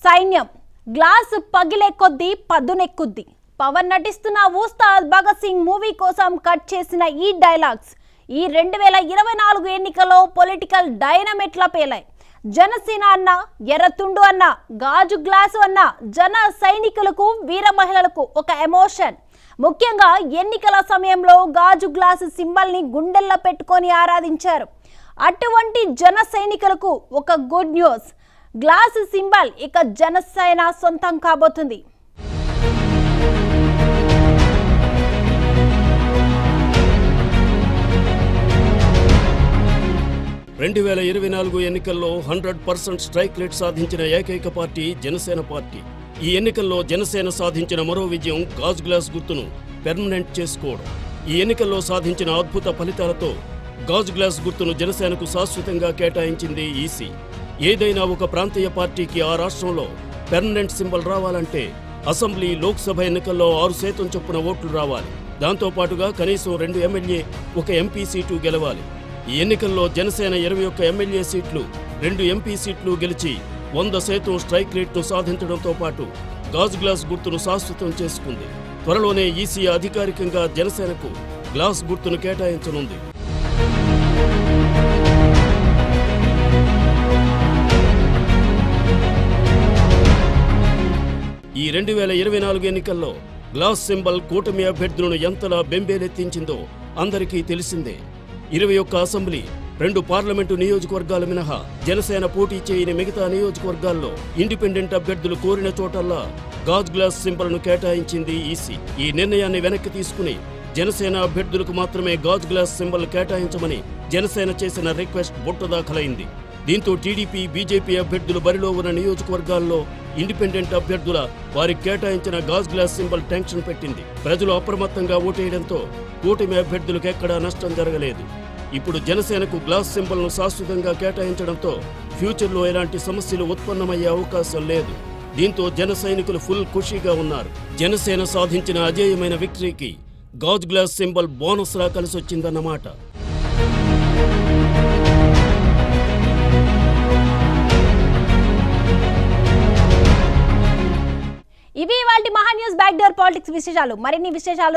సైన్యం గ్లాస్ పగిలే కొద్దీ పదునెక్కుద్ది పవన్ నటిస్తున్న ఉస్తాద్ భగత్ సింగ్ మూవీ కోసం కట్ చేసిన ఈ డైలాగ్స్ ఈ రెండు వేల ఇరవై నాలుగు ఎన్నికల్లో పొలిటికల్ డైనమిట్ల పేలాయి జనసేన అన్న ఎర్రతుండు అన్న గాజు గ్లాసు అన్న జన సైనికులకు వీర మహిళలకు ఒక ఎమోషన్ ముఖ్యంగా ఎన్నికల సమయంలో గాజు గ్లాసు సింబల్ ని గుండెల్లో పెట్టుకొని ఆరాధించారు అటువంటి జన సైనికులకు ఒక గుడ్ న్యూస్ గ్లాస్ సింబల్ ఇక జనసేన సొంతం కాబోతుంది రెండు వేల ఇరవై నాలుగు ఎన్నికల్లో హండ్రెడ్ పర్సెంట్ స్ట్రైక్ రేట్ సాధించిన ఏకైక పార్టీ జనసేన పార్టీ ఈ ఎన్నికల్లో జనసేన సాధించిన మరో విజయం గాజు గ్లాస్ గుర్తును పెర్మనెంట్ చేసుకోవడం ఈ ఎన్నికల్లో సాధించిన అద్భుత ఫలితాలతో గాజు గ్లాస్ గుర్తును జనసేనకు శాశ్వతంగా కేటాయించింది ఈసీ ఏదైనా ఒక ప్రాంతీయ పార్టీకి ఆ రాష్ట్రంలో పెర్మనెంట్ సింబల్ రావాలంటే అసెంబ్లీ లోక్సభ ఎన్నికల్లో ఆరు శాతం చొప్పున ఓట్లు రావాలి దాంతో పాటుగా కనీసం రెండు ఎమ్మెల్యే ఒక ఎంపీ సీటు గెలవాలి ఈ ఎన్నికల్లో జనసేన ఇరవై ఒక్క ఎమ్మెల్యే సీట్లు రెండు ఎంపీ సీట్లు గెలిచి వంద శాతం స్ట్రైక్ రేట్ను సాధించడంతో పాటు గాజు గ్లాస్ గుర్తును శాశ్వతం చేసుకుంది త్వరలోనే ఈసీ అధికారికంగా జనసేనకు గ్లాస్ గుర్తును కేటాయించనుంది ఈ రెండు వేల ఇరవై నాలుగు ఎన్నికల్లో గ్లాస్ సింబల్ కూటమి అభ్యర్థులను ఎంతలా బెంబేలెత్తించిందో అందరికీ తెలిసిందే ఇరవై ఒక్క అసెంబ్లీ రెండు పార్లమెంటు నియోజకవర్గాల మినహా జనసేన పోటీ చేయని మిగతా నియోజకవర్గాల్లో ఇండిపెండెంట్ అభ్యర్థులు కోరిన చోటల్లా గాజ్ గ్లాస్ సింబల్ను కేటాయించింది ఈసీ ఈ నిర్ణయాన్ని వెనక్కి తీసుకుని జనసేన అభ్యర్థులకు మాత్రమే గాజ్ గ్లాస్ సింబల్ కేటాయించమని జనసేన చేసిన రిక్వెస్ట్ బుట్టదాఖలైంది దీంతో టీడీపీ బీజేపీ అభ్యర్థులు బరిలో ఉన్న నియోజకవర్గాల్లో ఇండిపెండెంట్ అభ్యర్థుల వారికి కేటాయించిన గాజ్ గ్లాస్ సింబల్ టెన్షన్ పెట్టింది ప్రజలు అప్రమత్తంగా ఓటేయడంతో కూటమి అభ్యర్థులకు ఎక్కడా నష్టం జరగలేదు ఇప్పుడు జనసేనకు గ్లాస్ సింబల్ను శాశ్వతంగా కేటాయించడంతో ఫ్యూచర్లో ఎలాంటి సమస్యలు ఉత్పన్నమయ్యే అవకాశం లేదు దీంతో జన సైనికులు ఫుల్ ఖుషీగా ఉన్నారు జనసేన సాధించిన అజేయమైన విక్టరీకి గాజ్ గ్లాస్ సింబల్ బోనస్లా కలిసొచ్చిందన్నమాట ఇవి వాటి మహా న్యూస్ బ్యాక్ డోర్ పాలిటిక్స్ విశేషాలు మరిన్ని విశేషాలు